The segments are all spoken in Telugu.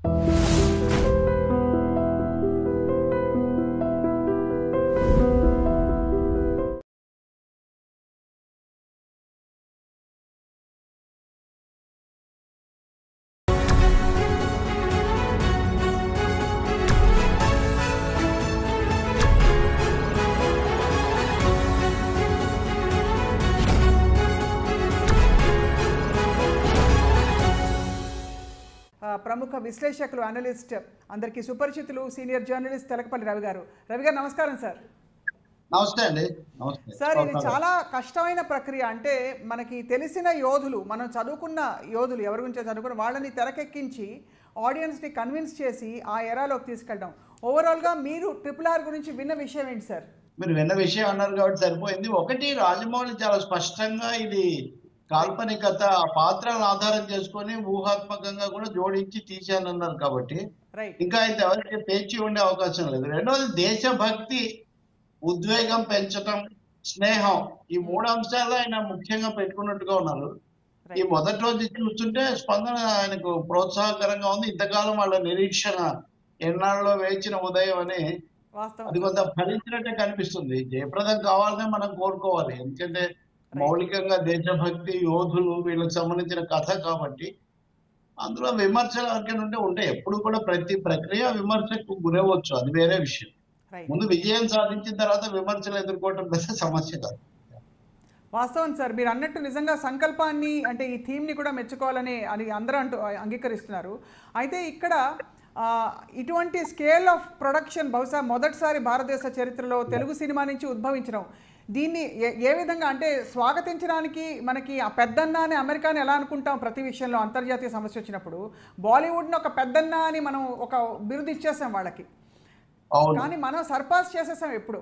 ఆ, ప్రముఖ విశ్లేషకులు అనలిస్ట్ అందరికీ సుపరిచితులు సీనియర్ జర్నలిస్ట్ తెలకపల్లి రవి గారు రవి గారు నమస్కారం సార్ నమస్తే అండి నమస్తే సార్ ఇది చాలా కష్టమైన ప్రక్రియ అంటే మనకి తెలిసిన యోధులు మనం చదువుకున్న యోధులు ఎవరి గురించి చదువుకున్న వాళ్ళని తెరకెక్కించి ఆడియన్స్ని కన్విన్స్ చేసి ఆ ఎరాలోకి తీసుకెళ్ళడం ఓవరాల్గా మీరు ట్రిపుల్ ఆర్ గురించి విన్న విషయం ఏంటి సార్ మీరు విన్న విషయం అన్నారు కాబట్టి సరిపోయింది ఒకటి రాజమౌళి చాలా స్పష్టంగా ఇది కాల్పనికత ఆ పాత్రలను ఆధారం చేసుకొని ఊహాత్మకంగా కూడా జోడించి తీశానన్నారు కాబట్టి రైట్ ఇంకా అయితే ఎవరికి పేచి ఉండే అవకాశం లేదు రెండవది దేశభక్తి ఉద్వేగం పెంచటం స్నేహం ఈ మూడు అంశాలు ఆయన ముఖ్యంగా పెట్టుకున్నట్టుగా ఉన్నారు ఈ రైట్ మొదటి రోజు చూస్తుంటే స్పందన ఆయనకు ప్రోత్సాహకరంగా ఉంది ఇంతకాలం వాళ్ళ నిరీక్షణ ఎన్నాళ్ళలో వేచిన ఉదయం అని అది వాస్తవం కొంత ఫలించినట్టే కనిపిస్తుంది జయప్రదం కావాలనే మనం కోరుకోవాలి ఎందుకంటే మౌలికంగా దేశభక్తి యోధులు వీళ్ళకి సంబంధించిన కథ కాబట్టి అందులో విమర్శలు ఎవరికైనా ఉంటే ఉంటాయి ఎప్పుడు కూడా ప్రతి ప్రక్రియ విమర్శకు గురవచ్చు అది వేరే విషయం రైట్ ముందు విజయం సాధించిన తర్వాత విమర్శలు ఎదుర్కోవటం పెద్ద సమస్య కాదు వాస్తవం సార్ మీరు అన్నట్టు నిజంగా సంకల్పాన్ని అంటే ఈ థీమ్ని కూడా మెచ్చుకోవాలని అని అందరూ అంటూ అంగీకరిస్తున్నారు అయితే ఇక్కడ ఆ, ఇటువంటి స్కేల్ ఆఫ్ ప్రొడక్షన్ బహుశా మొదటిసారి భారతదేశ చరిత్రలో తెలుగు సినిమా నుంచి ఉద్భవించడం దీన్ని ఏ ఏ విధంగా అంటే స్వాగతించడానికి మనకి ఆ పెద్దన్న అని అమెరికాని ఎలా అనుకుంటాం ప్రతి విషయంలో అంతర్జాతీయ సమస్య వచ్చినప్పుడు బాలీవుడ్ని ఒక పెద్దన్న అని మనం ఒక బిరుదు ఇచ్చేసాం వాళ్ళకి అవును కానీ మనం సర్పాస్ చేసేసాం ఎప్పుడు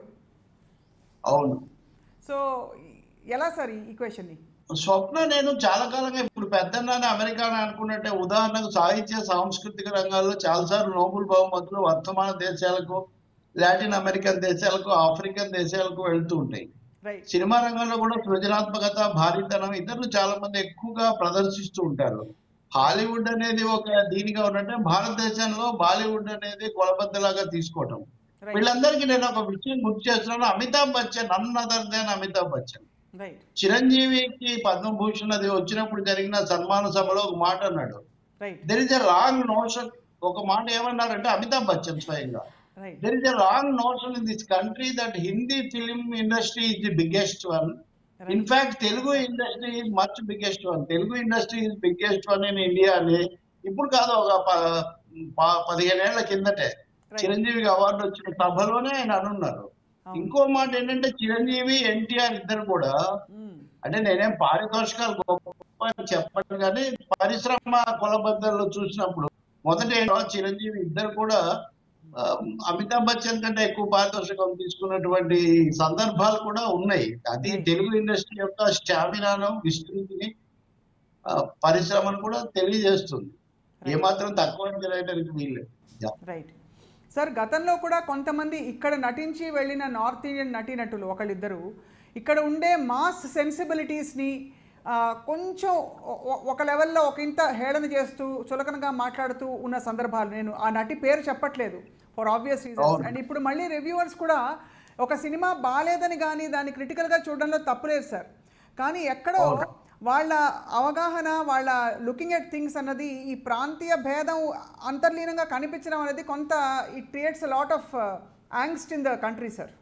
అవును సో ఎలా సార్ ఈ ఈక్వేషన్ని స్వప్న నేను చాలా కాలంగా ఇప్పుడు పెద్దన్నాన్ని అమెరికాని అనుకున్నట్టే ఉదాహరణకు సాహిత్య సాంస్కృతిక రంగాల్లో చాలాసార్లు నోబెల్ బహుమతులు వర్తమాన దేశాలకు లాటిన్ అమెరికన్ దేశాలకు ఆఫ్రికన్ దేశాలకు వెళ్తూ ఉంటాయి రైట్ సినిమా రంగంలో కూడా సృజనాత్మకత భారీతనం ఇతరులు చాలా మంది ఎక్కువగా ప్రదర్శిస్తూ ఉంటారు హాలీవుడ్ అనేది ఒక దీనిగా ఉన్నట్టే భారతదేశంలో బాలీవుడ్ అనేది కొలబద్దలాగా తీసుకోవటం రైట్ వీళ్ళందరికీ నేను ఒక విషయం గుర్తు చేస్తున్నాను Amitabh Bachchan none other than Amitabh Bachchan right చిరంజీవికి పద్మభూషణ్ అది వచ్చినప్పుడు జరిగిన సన్మాన సభలో ఒక మాట అన్నాడు right there is a wrong notion ఒక మాట ఏమన్నారంటే అమితాబ్ బచ్చన్ స్వయంగా right there is a wrong notion in this country that Hindi film industry is the biggest one in fact Telugu industry is much biggest one Telugu industry is biggest one in India అని ఇప్పుడు కాదు ఒక ప- ప- పదిహేనేళ్ల కిందటే చిరంజీవికి అవార్డు వచ్చిన సభలోనే ఆయన అనున్నారు అవును. ఇంకో మాట ఏంటంటే చిరంజీవి ఎన్టీఆర్ ఇద్దరు కూడా మ్మ్. అంటే నేనేం పారితోషికాలు గొప్ప అని చెప్పను కానీ పరిశ్రమ కొలబద్దల్లో చూసినప్పుడు మొదట ఏంటో చిరంజీవి ఇద్దరు కూడా ఆ, అమితాబ్ బచ్చన్ కంటే ఎక్కువ పారితోషికం తీసుకున్నటువంటి సందర్భాలు కూడా ఉన్నాయి అది Right. తెలుగు ఇండస్ట్రీ యొక్క స్టామినాను విస్తృతిని ఆ, పరిశ్రమను కూడా తెలియజేస్తుంది ఏమాత్రం తక్కువ చేయడానికి వీల్లేదు Yeah. రైట్ సార్ గతంలో కూడా కొంతమంది ఇక్కడ నటించి వెళ్ళిన నార్త్ ఇండియన్ నటీనటులు ఒకళ్ళిద్దరు ఇక్కడ ఉండే మాస్ సెన్సిబిలిటీస్ని కొంచెం ఒ- ఒ- ఒక లెవెల్లో ఒక ఇంత హేళన చేస్తూ చులకనగా మాట్లాడుతూ ఉన్న సందర్భాలు నేను ఆ నటి పేరు చెప్పట్లేదు ఫర్ ఆబ్వియస్ రీజన్స్ అవును. అండ్ ఇప్పుడు మళ్ళీ రివ్యూవర్స్ కూడా ఒక సినిమా బాగాలేదని కానీ దాన్ని క్రిటికల్గా చూడడంలో తప్పులేదు సార్ కానీ ఎక్కడో అవును. వాళ్ళ అవగాహన వాళ్ళ లుకింగ్ ఎట్ థింగ్స్ అన్నది ఈ ప్రాంతీయ భేదం అంతర్లీనంగా కనిపించడం అనేది కొంత it creates lot of angst in the country sir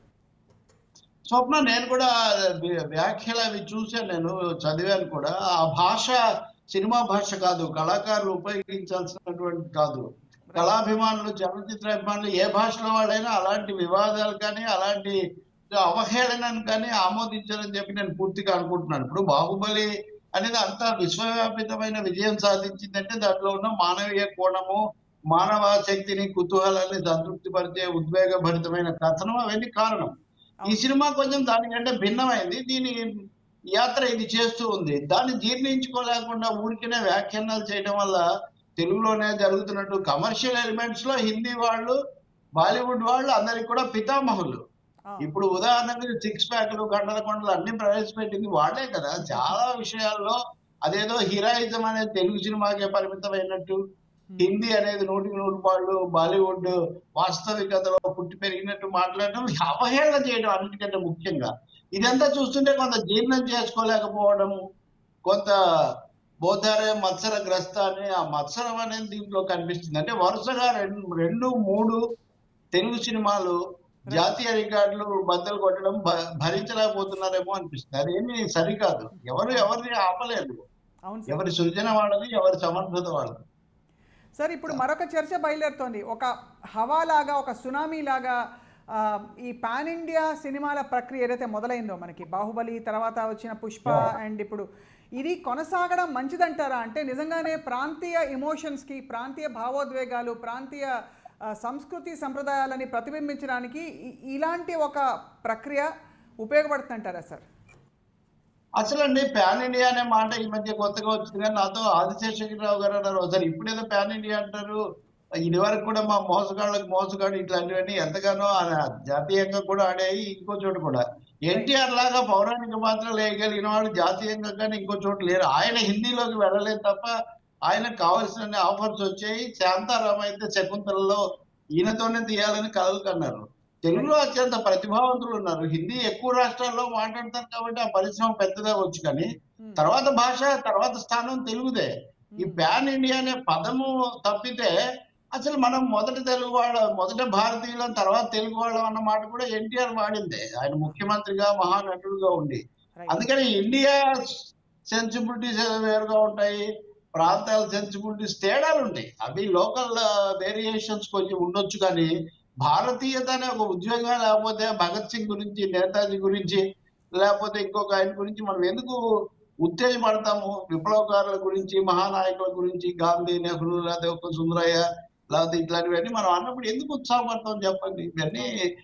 Swapna నేను కూడా వ్య- వ్యాఖ్యలు అవి చూశాను నేను చదివాను కూడా ఆ భాష సినిమా భాష కాదు కళాకారులు ఉపయోగించాల్సినటువంటి కాదు కళాభిమానులు చలనచిత్ర అభిమానులు ఏ భాషలో వాళ్ళైనా అలాంటి వివాదాలు కానీ అలాంటి అవహేళనను కానీ ఆమోదించాలని చెప్పి నేను పూర్తిగా అనుకుంటున్నాను ఇప్పుడు బాహుబలి అనేది అంత విశ్వవ్యాపితమైన విజయం సాధించిందంటే దాంట్లో ఉన్న మానవీయ కోణము మానవ శక్తిని కుతూహలాన్ని సంతృప్తి పరిచే ఉద్వేగభరితమైన కథనం అవన్నీ కారణం ఈ సినిమా కొంచెం దానికంటే భిన్నమైంది దీని యాత్ర ఇది చేస్తూ ఉంది దాన్ని జీర్ణించుకోలేకుండా ఊరికినే వ్యాఖ్యానాలు చేయడం వల్ల తెలుగులోనే జరుగుతున్నట్టు కమర్షియల్ ఎలిమెంట్స్ లో హిందీ వాళ్ళు బాలీవుడ్ వాళ్ళు అందరికి కూడా పితామహులు ఇప్పుడు ఉదాహరణకు సిక్స్ ప్యాక్లు గంటల కొండలు అన్ని ప్రవేశపెట్టింది వాళ్ళే కదా చాలా విషయాల్లో అదేదో హీరోయిజం అనేది తెలుగు సినిమాకే పరిమితమైనట్టు హిందీ అనేది నూటికి నూరు పాళ్ళు బాలీవుడ్ వాస్తవికతలో పుట్టి పెరిగినట్టు మాట్లాడటం అవహేళన చేయడం అన్నిటికంటే ముఖ్యంగా ఇదంతా చూస్తుంటే కొంత జీర్ణం చేసుకోలేకపోవడం కొంత బోధారే మత్సర గ్రస్త అని ఆ మత్సరం అనేది దీంట్లో కనిపిస్తుంది అంటే వరుసగా రెండు రెండు మూడు తెలుగు సినిమాలు జాతీయ రికార్డులు బద్దలు కొట్టడం భ- భరించలేకపోతున్నారేమో అనిపిస్తుంది అదేమి సరికాదు ఎవరు ఎవరిని ఆపలేదు అవును సార్ ఎవరి సృజన వాళ్ళది ఎవరి సమర్థత వాళ్ళది సార్ ఇప్పుడు మరొక చర్చ బయలుదేరుతోంది ఒక హవాలాగా ఒక సునామీ లాగా ఆ, ఈ పాన్ ఇండియా సినిమాల ప్రక్రియ ఏదైతే మొదలైందో మనకి బాహుబలి తర్వాత వచ్చిన పుష్ప అండ్ ఇప్పుడు ఇది కొనసాగడం మంచిదంటారా అంటే నిజంగానే ప్రాంతీయ ఎమోషన్స్కి ప్రాంతీయ భావోద్వేగాలు ప్రాంతీయ ఆ, సంస్కృతి సంప్రదాయాలని ప్రతిబింబించడానికి ఇ- ఇలాంటి ఒక ప్రక్రియ ఉపయోగపడుతుంటారా సార్ అసలు అండి పాన్ ఇండియా అనే మాట ఈ మధ్య కొత్తగా వచ్చింది కానీ నాతో ఆదిశేషగిరిరావు గారు అన్నారు ఒకసారి ఇప్పుడేదో పాన్ ఇండియా అంటారు ఇది వరకు కూడా మా మోసగాళ్ళకి మోసగాడు ఇట్లాంటివన్నీ ఎంతగానో ఆయన జాతీయంగా కూడా ఆడాయి ఇంకో చోట కూడా ఎన్టీఆర్ లాగా పౌరాణిక పాత్రలు వేయగలిగిన వాళ్ళు జాతీయంగా కానీ ఇంకో చోట లేరు ఆయన హిందీలోకి వెళ్ళలేదు తప్ప ఆయనకు కావాల్సిన ఆఫర్స్ వచ్చాయి శాంతారాం అయితే శకుంతలలో ఈయనతోనే తీయాలని కలలు కన్నారు తెలుగులో అత్యంత ప్రతిభావంతులు ఉన్నారు హిందీ ఎక్కువ రాష్ట్రాల్లో మాట్లాడతారు కాబట్టి ఆ పరిశ్రమ పెద్దదే వచ్చు కానీ తర్వాత భాష తర్వాత స్థానం తెలుగుదే ఈ ప్యాన్ ఇండియా అనే పదము తప్పితే అసలు మనం మొదటి తెలుగు వాళ్ళ మొదట భారతీయులం తర్వాత తెలుగు వాళ్ళం అన్న మాట కూడా ఎన్టీఆర్ వాడిందే ఆయన ముఖ్యమంత్రిగా మహానటుడుగా ఉండి రైట్ అందుకని ఇండియా సెన్సిబిలిటీస్ వేరుగా ఉంటాయి ప్రాంతాల సెన్సిబిలిటీస్ తేడాలు ఉంటాయి అవి లోకల్ వేరియేషన్స్ కొంచెం ఉండొచ్చు కానీ భారతీయత అనే ఒక ఉద్యోగం లేకపోతే భగత్ సింగ్ గురించి నేతాజీ గురించి లేకపోతే ఇంకొక ఆయన గురించి మనం ఎందుకు ఉత్తేజపడతాము విప్లవకారుల గురించి మహానాయకుల గురించి గాంధీ నెహ్రూ లేకపోతే ఒక సుందరయ్య లేకపోతే ఇట్లాంటివన్నీ మనం అన్నప్పుడు ఎందుకు ఉత్సాహపడతాం చెప్పండి ఇవన్నీ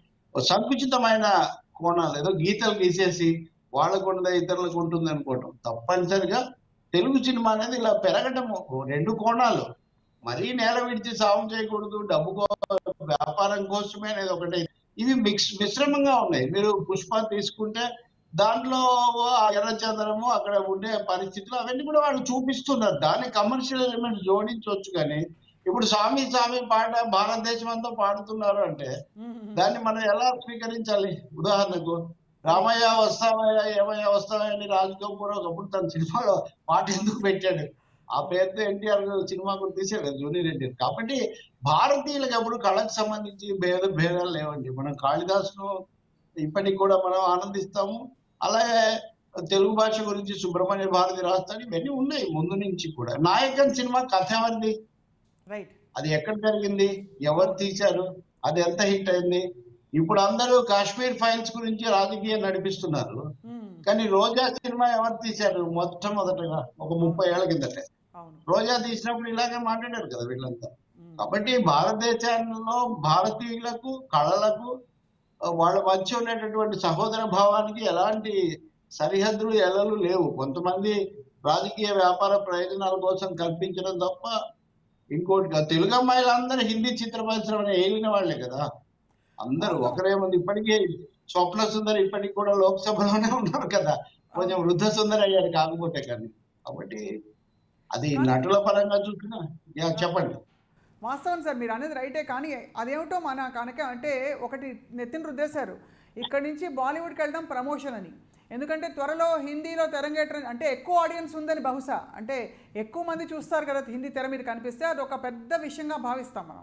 సంకుచితమైన కోణాలు ఏదో గీతలు గీసేసి వాళ్ళకు ఉండదు ఇతరులకు ఉంటుంది అనుకోవటం తప్పనిసరిగా తెలుగు సినిమా అనేది ఇలా పెరగటము రెండు కోణాలు మరీ నేల విడిచి సాగు చేయకూడదు డబ్బు కో- వ్యాపారం కోసమే అనేది ఒకటి ఇవి మిక్స్ మిశ్రమంగా ఉన్నాయి మీరు పుష్ప తీసుకుంటే దాంట్లో ఆ ఎర్రచందనము అక్కడ ఉండే పరిస్థితులు అవన్నీ కూడా వాళ్ళు చూపిస్తున్నారు దాన్ని కమర్షియల్ ఎలిమెంట్ జోడించవచ్చు కానీ ఇప్పుడు స్వామి స్వామి పాట భారతదేశం అంతా పాడుతున్నారు అంటే దాన్ని మనం ఎలా స్వీకరించాలి ఉదాహరణకు రామయ్య వస్తావయ్య ఏమయ్య వస్తావయ్య అని రాజ్ కపూర్ ఒకప్పుడు తన సినిమాలో పాట ఎందుకు పెట్టాడు ఆ పేరుతో ఎన్టీఆర్ సినిమా కూడా తీసాడు జూనియర్ ఎన్టీఆర్ కాబట్టి భారతీయులకు ఎప్పుడు కళకు సంబంధించి భేద భేదాలు లేవండి మనం కాళిదాసును ఇప్పటికి కూడా మనం ఆనందిస్తాము అలాగే తెలుగు భాష గురించి సుబ్రహ్మణ్య భారతి రాస్తాడు ఇవన్నీ ఉన్నాయి ముందు నుంచి కూడా నాయకన్ సినిమా కథ ఎవరిది రైట్ అది ఎక్కడ జరిగింది ఎవరు తీశారు అది ఎంత హిట్ అయింది ఇప్పుడు అందరూ కాశ్మీర్ ఫైల్స్ గురించి రాజకీయం నడిపిస్తున్నారు కానీ రోజా సినిమా ఎవరు తీశారు మొట్టమొదటగా ఒక ముప్పై ఏళ్ల కిందటే అవును రోజా తీసినప్పుడు ఇలాగే మాట్లాడారు కదా వీళ్ళంతా మ్మ్. కాబట్టి భారతదేశంలో భారతీయులకు కళలకు ఆ, వాళ్ళ మధ్య ఉండేటటువంటి సహోదర భావానికి ఎలాంటి సరిహద్దులు ఎల్లలు లేవు కొంతమంది రాజకీయ వ్యాపార ప్రయోజనాల కోసం కల్పించడం తప్ప ఇంకోటి కాదు. తెలుగు అమ్మాయిలు అందరూ హిందీ చిత్ర పరిశ్రమను ఏలిన వాళ్ళే కదా అందరూ ఒకరేముంది ఇప్పటికీ స్వప్న సుందరి ఇప్పటికి కూడా లోక్సభలోనే ఉన్నారు కదా కొంచెం వృద్ధ సుందరి అయ్యారు కాకపోతే కానీ కాబట్టి అది నటుల పరంగా చూసినా యా, చెప్పండి వాస్తవం సార్ మీరు అనేది రైటే కానీ అదేమిటో మన కనుక అంటే ఒకటి నెత్తిన రుద్దేశారు ఇక్కడి నుంచి బాలీవుడ్కి వెళ్ళడం ప్రమోషన్ అని ఎందుకంటే త్వరలో హిందీలో తెరంగేట్రం అంటే ఎక్కువ ఆడియన్స్ ఉందని బహుశా అంటే ఎక్కువ మంది చూస్తారు కదా హిందీ తెర మీద కనిపిస్తే అది ఒక పెద్ద విషయంగా భావిస్తాం మనం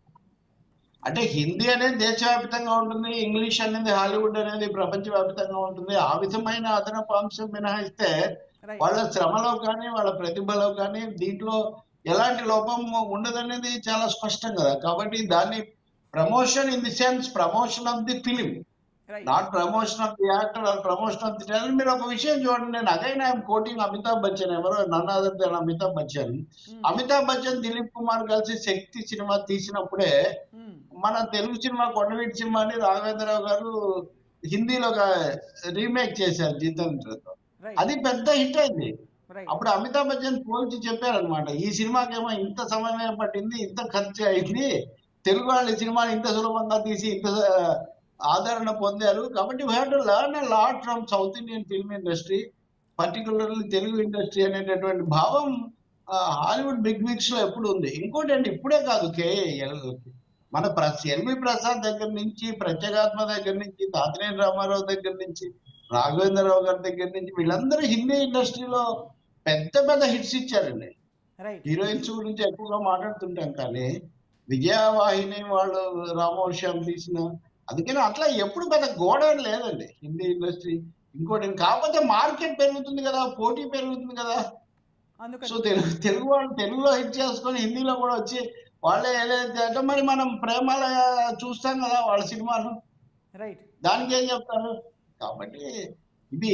అంటే హిందీ అనేది దేశవ్యాప్తంగా ఉంటుంది ఇంగ్లీష్ అనేది హాలీవుడ్ అనేది ప్రపంచవ్యాప్తంగా ఉంటుంది ఆ విధమైన అదనపు అంశం మినహాయిస్తే రైట్ వాళ్ళ శ్రమలో కానీ వాళ్ళ ప్రతిభలో కానీ దీంట్లో ఎలాంటి లోపం ఉండదనేది చాలా స్పష్టం కదా కాబట్టి దాన్ని promotion in the sense promotion of the film right not promotion of the actor or promotion of the talent మీరు ఒక విషయం చూడండి నేను again I'm quoting Amitabh Bachchan ఎవరో none other than Amitabh Bachchan Amitabh Bachchan Dilip Kumar కలిసి శక్తి సినిమా తీసినప్పుడే మన తెలుగు సినిమా కొండవీటి సినిమాని రాఘవేంద్రరావు గారు హిందీలో రీమేక్ చేశారు జితేంద్రతో రైట్ అది పెద్ద హిట్ అయింది రైట్ అప్పుడు అమితాబ్ బచ్చన్ పోల్చి చెప్పారనమాట ఈ సినిమాకేమో ఇంత సమయం పట్టింది ఇంత ఖర్చు అయింది తెలుగు వాళ్ళు ఈ సినిమాని ఇంత సులభంగా తీసి ఇంత ఆ, ఆదరణ పొందారు కాబట్టి we to learn a lot from South Indian film industry particularly Telugu industry అనేటటువంటి భావం ఆ, హాలీవుడ్ బిగ్ బిగ్స్ లో ఎప్పుడు ఉంది ఇంకోటి అండి ఇప్పుడే కాదు కేఏఎల్ మన ప్ర- ఎల్వి ప్రసాద్ దగ్గర నుంచి ప్రత్యేగాత్మ దగ్గర నుంచి తాతినేని రామారావు దగ్గర నుంచి రాఘవేంద్రరావు గారి దగ్గర నుంచి వీళ్ళందరూ హిందీ ఇండస్ట్రీలో పెద్ద పెద్ద హిట్స్ ఇచ్చారండి రైట్ హీరోయిన్స్ గురించి ఎక్కువగా మాట్లాడుతుంటాం కానీ విజయవాహిని వాళ్ళు రామోశ్యాం తీసిన అందుకని అట్లా ఎప్పుడు పెద్ద గోడ ఏం లేదండి హిందీ ఇండస్ట్రీ ఇంకోటి కాకపోతే మార్కెట్ పెరుగుతుంది కదా పోటీ పెరుగుతుంది కదా సో అందుకని తెలుగు తెలుగు వాళ్ళు తెలుగులో హిట్ చేసుకొని హిందీలో కూడా వచ్చి వాళ్ళే ఏదైతే అంటే మరి మనం ప్రేమల చూస్తాం కదా వాళ్ళ సినిమాలు రైట్ దానికి ఏం చెప్తారు కాబట్టి ఇది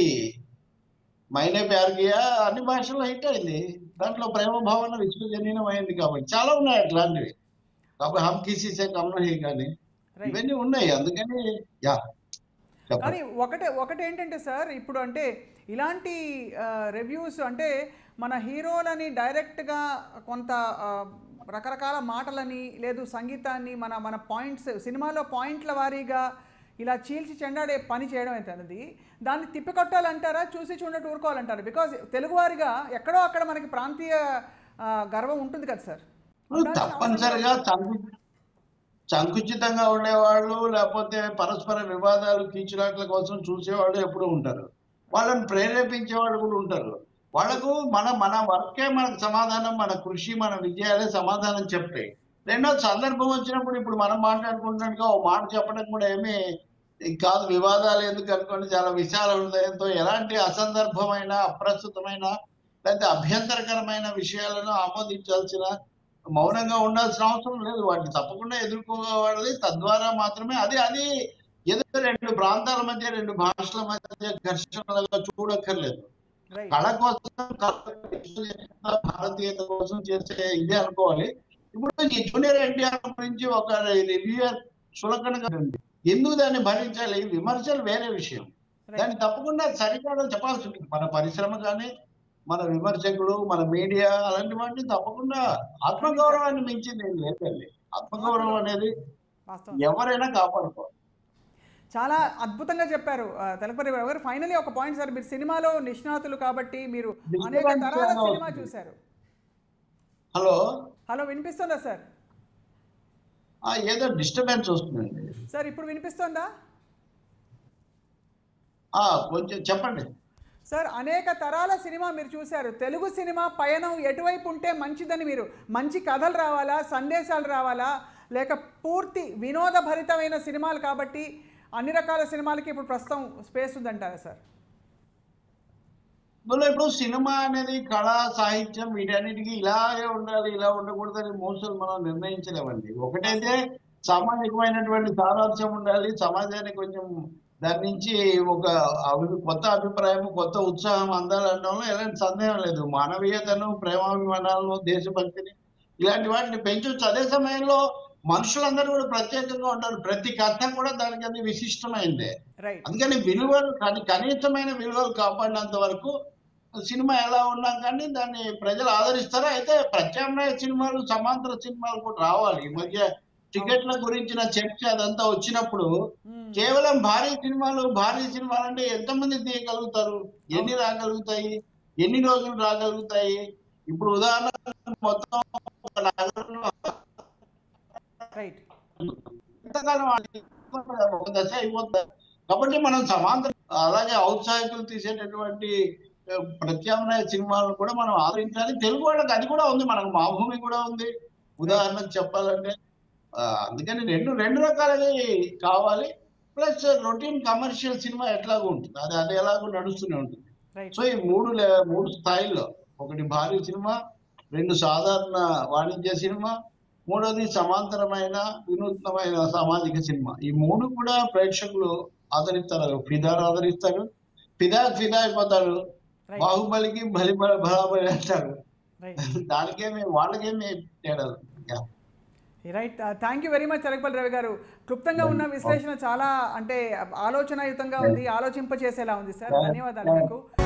మైనే ప్యార్ కియా అన్ని భాషల్లో హిట్ అయింది దాంట్లో ప్రేమ భావన విశ్వజనీయం అయింది కాబట్టి చాలా ఉన్నాయి అట్లాంటివి కాబట్టి హమ్ కిసీ సే కమ్ నహీ కానీ రైట్ ఇవన్నీ ఉన్నాయి అందుకని యా చెప్పండి కానీ ఒకటే ఒకటి ఏంటంటే సార్ ఇప్పుడు అంటే ఇలాంటి రివ్యూస్ అంటే మన హీరోలని డైరెక్ట్గా కొంత ఆ, రకరకాల మాటలని లేదు సంగీతాన్ని మన మన పాయింట్స్ సినిమాలో పాయింట్ల వారీగా ఇలా చీల్చి చెండాడే పని చేయడం అయితే అనేది దాన్ని తిప్పికొట్టాలంటారా చూసి చూడట్టు ఊరుకోవాలంటారా బికాజ్ తెలుగువారిగా ఎక్కడో అక్కడ మనకి ప్రాంతీయ ఆ, గర్వం ఉంటుంది కదా సార్ ఉండాల్సిన అవసరం తప్పనిసరిగా సంకు సంకుచితంగా ఉండేవాళ్ళు లేకపోతే పరస్పర వివాదాలు కీచులాట్ల కోసం చూసేవాళ్ళు ఎప్పుడూ ఉంటారు వాళ్ళని ప్రేరేపించే వాళ్ళు కూడా ఉంటారు వాళ్ళకు మన మన వర్కే మనకు సమాధానం మన కృషి మన విజయాలే సమాధానం చెప్తాయి రెండో సందర్భం వచ్చినప్పుడు ఇప్పుడు మనం మాట్లాడుకుంటున్నట్టుగా ఓ మాట చెప్పడం కూడా ఏమీ కాదు వివాదాలు ఎందుకు అనుకోండి చాలా విశాల హృదయంతో ఎలాంటి అసందర్భమైన అప్రస్తుతమైన లేకపోతే అభ్యంతరకరమైన విషయాలను ఆమోదించాల్సిన మౌనంగా ఉండాల్సిన అవసరం లేదు వాటిని తప్పకుండా ఎదుర్కోవాలి తద్వారా మాత్రమే అది అది ఏదో రెండు ప్రాంతాల మధ్య రెండు భాషల మధ్య ఘర్షణలుగా చూడక్కర్లేదు రైట్ కళ కోసం కళ భారతీయత కోసం చేసే ఇదే అనుకోవాలి ఇప్పుడు ఈ జూనియర్ ఎన్టీఆర్ గురించి ఒక రివ్యూయర్ సులకనగా ఉంది ఎందుకు దాన్ని భరించాలి విమర్శలు వేరే విషయం దాన్ని తప్పకుండా సరికాదో చెప్పాల్సి ఉంటుంది మన పరిశ్రమ కానీ మన విమర్శకులు మన మీడియా అలాంటి వాటిని తప్పకుండా ఆత్మగౌరవాన్ని మించింది ఏం లేదండి ఆత్మగౌరవం అనేది వాస్తవం ఎవరైనా కాపాడుకోవాలి చాలా అద్భుతంగా చెప్పారు ఆ, తెలపరి గారు ఫైనలీ ఒక పాయింట్ సార్ మీరు సినిమాలో నిష్ణాతులు కాబట్టి మీరు అనేక Disturbance తరాల చాలా సినిమా వస్తుంది. చూశారు హలో హలో వినిపిస్తుందా సార్ ఆ, ఏదో డిస్టర్బెన్స్ వస్తుందండి సార్ ఇప్పుడు వినిపిస్తుందా ఆ, కొంచెం చెప్పండి సార్ అనేక తరాల సినిమా మీరు చూశారు తెలుగు సినిమా పయనం ఎటువైపు ఉంటే మంచిదని మీరు మంచి కథలు రావాలా సందేశాలు రావాలా లేక పూర్తి వినోదభరితమైన సినిమాలు కాబట్టి అన్ని రకాల సినిమాలకి ఇప్పుడు ప్రస్తుతం స్పేస్ ఉందంటారా సార్ అందులో ఇప్పుడు సినిమా అనేది కళ సాహిత్యం వీటన్నిటికీ ఇలాగే ఉండాలి ఇలా ఉండకూడదని మోసలు మనం నిర్ణయించలేమండి ఒకటైతే సామాజికమైనటువంటి సారాంశం ఉండాలి సమాజానికి కొంచెం దాని నుంచి ఒక అభి- కొత్త అభిప్రాయం కొత్త ఉత్సాహం అందాలనడంలో ఎలాంటి సందేహం లేదు మానవీయతను ప్రేమాభిమానాలను దేశభక్తిని ఇలాంటి వాటిని పెంచవచ్చు అదే సమయంలో మనుషులందరూ కూడా ప్రత్యేకంగా ఉంటారు ప్రతి కథ కూడా దానికి అది విశిష్టమైందే రైట్ అందుకని విలువలు కని- కనీసమైన విలువలు కాపాడినంత వరకు సినిమా ఎలా ఉన్నా కానీ దాన్ని ప్రజలు ఆదరిస్తారు అయితే ప్రత్యామ్నాయ సినిమాలు సమాంతర సినిమాలు కూడా రావాలి ఈ మధ్య టికెట్ల గురించిన చర్చ అదంతా వచ్చినప్పుడు కేవలం భారీ సినిమాలు భారీ సినిమాలు అంటే ఎంతమంది తీయగలుగుతారు ఎన్ని రాగలుగుతాయి ఎన్ని రోజులు రాగలుగుతాయి ఇప్పుడు ఉదాహరణ మొత్తం ఒక నగరంలో రైట్ ఎంతకాలం ఆడి- ఒక దశ అయిపోతుంది కాబట్టి మనం సమాంతర అలాగే ఔత్సాహికులు తీసేటటువంటి ఆ, ప్రత్యామ్నాయ సినిమాలను కూడా మనం ఆదరించాలి తెలుగు వాళ్ళకి అది కూడా ఉంది మనకు మా భూమి కూడా ఉంది ఉదాహరణకు చెప్పాలంటే ఆ, అందుకని రెండు రెండు రకాలవి కావాలి ప్లస్ రొటీన్ కమర్షియల్ సినిమా ఎట్లాగో ఉంటుంది అది అది ఎలాగో నడుస్తూనే ఉంటుంది రైట్ సో ఈ మూడు లే- మూడు స్థాయిల్లో ఒకటి భారీ సినిమా రెండు సాధారణ వాణిజ్య సినిమా మూడోది సమాంతరమైన వినూత్నమైన సామాజిక సినిమా ఈ మూడు కూడా ప్రేక్షకులు ఆదరిస్తారు ఫిదాను ఆదరిస్తారు ఫిదా ఫిదా అయిపోతారు రైట్ బాహుబలికి బలి బ- బరాబరి అంటారు రైట్ దానికేమి వాళ్ళకేమి తేడా లేదు. Yeah. Right thank you very much Telakapalli Ravi garu క్లుప్తంగా ఉన్న విశ్లేషణ చాలా అంటే ఆలోచనాయుతంగా ఉంది ఆలోచింపచేసేలా ఉంది సార్ ధన్యవాదాలు మీకు